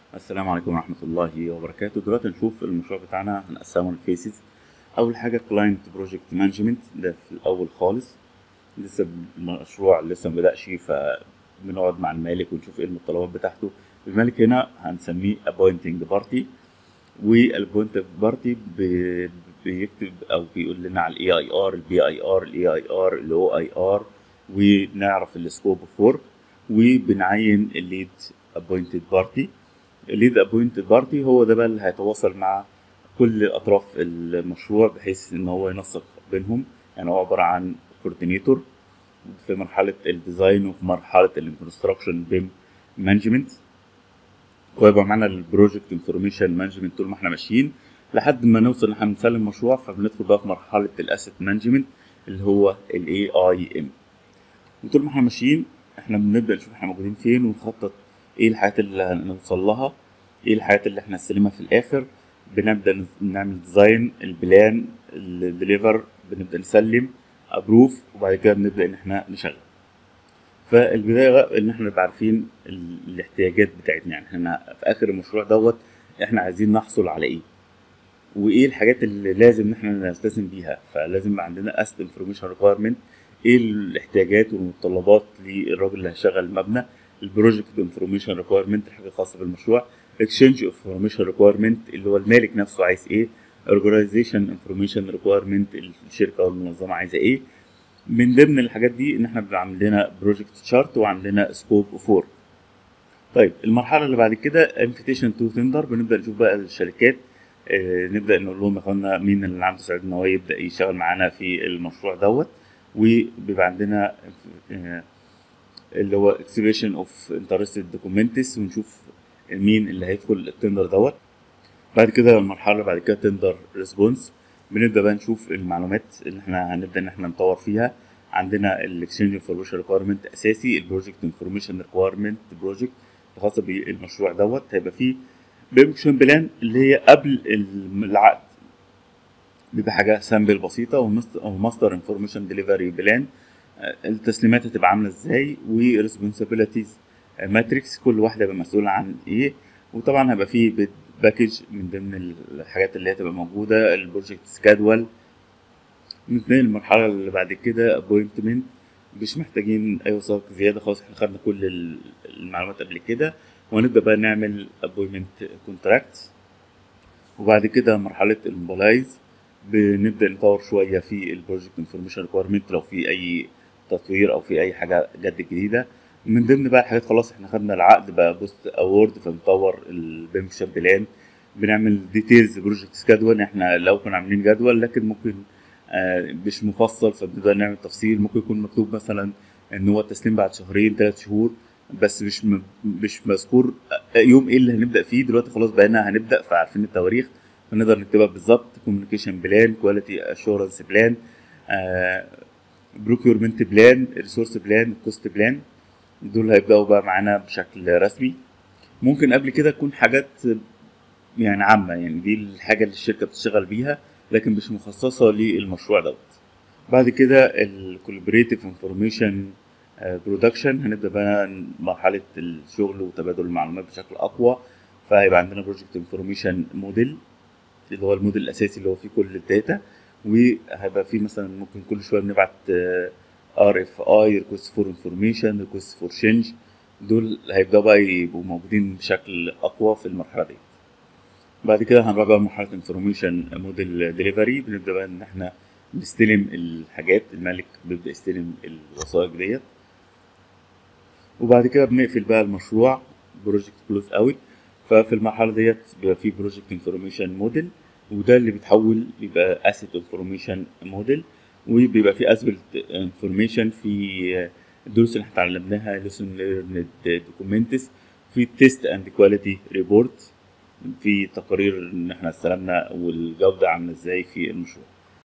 السلام عليكم ورحمة الله وبركاته دلوقتي نشوف المشروع بتاعنا هنقسمه لفيسز أول حاجة كلاينت بروجكت مانجمنت ده في الأول خالص لسه المشروع لسه مبدأش فبنقعد مع المالك ونشوف ايه المتطلبات بتاعته المالك هنا هنسميه appointing party والappointing party بي- بيكتب أو بيقول لنا على الاي اي ار البي اي ار الاي اي ار الاو اي ار ونعرف السكوب اوف ورك وبنعين الليد appointed party الليد ابوينتد بارتي هو ده بقى اللي هيتواصل مع كل اطراف المشروع بحيث ان هو ينسق بينهم يعني هو عباره عن كوردينيتور في مرحله الديزاين وفي مرحله الكونستراكشن بيم مانجمنت ويبقى معانا البروجكت انفورميشن مانجمنت طول ما احنا ماشيين لحد ما نوصل ان احنا نسلم مشروع فبندخل بقى في مرحله الاسيت مانجمنت اللي هو الاي اي ام وطول ما احنا ماشيين احنا بنبدا نشوف احنا موجودين فين ونخطط ايه الحاجات اللي هنوصل لها ايه الحاجات اللي احنا هنستلمها في الاخر بنبدا نز- نعمل ديزاين البلان الدليفر بنبدا نسلم ابروف وبعد كده بنبدا ان احنا نشغل فالبدايه بقى ان احنا نبقى عارفين ال- الاحتياجات بتاعتنا يعني احنا في اخر المشروع دوت احنا عايزين نحصل على ايه وايه الحاجات اللي لازم ان احنا نلتزم بيها فلازم يبقى عندنا اسد انفورميشن ريكويرمنت ايه الاحتياجات والمتطلبات للراجل اللي هيشغل المبنى البروجكت انفورميشن ريكويرمنت حاجه خاصه بالمشروع اكسشينج انفورميشن ريكويرمنت اللي هو المالك نفسه عايز ايه اورجنايزيشن انفورميشن ريكويرمنت الشركه او المنظمه عايزه ايه من ضمن الحاجات دي ان احنا بيبقى عندنا بروجكت شارت وعندنا سكوب اوف ورك طيب المرحله اللي بعد كده انفيتيشن تو تندر بنبدا نشوف بقى الشركات آه، نبدا نقول لهم يا اخوانا مين اللي عنده استعداد ان هو يبدا يشتغل معانا في المشروع دوت وبيبقى عندنا آه، اللي هو اكسبريشن اوف انترستد دوكيومنتس ونشوف مين اللي هيدخل التندر دوت بعد كده المرحله اللي بعد كده تندر ريسبونس بنبدا بقى نشوف المعلومات اللي احنا هنبدا ان احنا نطور فيها عندنا الاكسشينج انفورميشن ريكويرمنت اساسي البروجكت انفورميشن ريكويرمنت بروجكت الخاصه بالمشروع دوت هيبقى فيه بيمكشن بلان اللي هي قبل العقد بيبقى حاجه سامبل بسيطه وماستر انفورميشن ديليفري بلان التسليمات هتبقى عامله ازاي وريسبونسابيلتيز ماتريكس كل واحده هيبقى مسؤوله عن ايه وطبعا هيبقى فيه باكج من ضمن الحاجات اللي هتبقى موجوده البروجكت سكادول ننتقل المرحله اللي بعد كده ابوينتمنت مش محتاجين اي وثائق زياده خلاص احنا خدنا كل ال- المعلومات قبل كده وهنبدا بقى نعمل ابوينمنت كونتراكت وبعد كده مرحله الموبلايز بنبدا نطور شويه في البروجكت انفورميشن ريكويرمنت لو في اي تطوير او في اي حاجه جد جديده من ضمن بقى الحاجات خلاص احنا خدنا العقد بقى بوست اوورد فنطور البيمشن بلان بنعمل ديتيلز بروجكت سكادول احنا لو كنا عاملين جدول لكن ممكن آه مش مفصل فبنبدا نعمل تفصيل ممكن يكون مكتوب مثلا ان هو التسليم بعد شهرين ثلاث شهور بس مش م- مش مذكور يوم ايه اللي هنبدا فيه دلوقتي خلاص بقينا هنبدا فعارفين التواريخ فنقدر نكتبها بالظبط كوميونيكيشن بلان كواليتي اشورنس بلان بروكيورمنت بلان ريسورس بلان كوست بلان دول هيبداوا بقى معانا بشكل رسمي ممكن قبل كده تكون حاجات يعني عامه يعني دي الحاجه اللي الشركه بتشتغل بيها لكن مش مخصصه للمشروع دوت بعد كده الكولابريتيف انفورميشن برودكشن هنبدا بقى مرحله الشغل وتبادل المعلومات بشكل اقوى فهيبقى عندنا بروجكت انفورميشن موديل اللي هو الموديل الاساسي اللي هو فيه كل الداتا وهيبقى فيه مثلا ممكن كل شويه بنبعت ار اف اي ريكوست فور انفورميشن ريكوست فور تشينج دول هيبداوا بقى يبقوا موجودين بشكل اقوى في المرحله دي بعد كده هنروح بقى مرحله انفورميشن موديل ديليفري بنبدا بقى ان احنا نستلم الحاجات المالك بيبدا يستلم الوثائق ديت وبعد كده بنقفل بقى المشروع بروجكت كلوز اوت ففي المرحله ديت بيبقى في بروجكت انفورميشن موديل وده اللي بيتحول بيبقى اسيت انفورميشن موديل وبيبقى في اسبلت انفورميشن في الدروس اللي احنا اتعلمناها ليسون ليرند دوكيومنتس في تيست اند كواليتي ريبورت في تقارير ان احنا استلمنا والجوده عامله ازاي في المشروع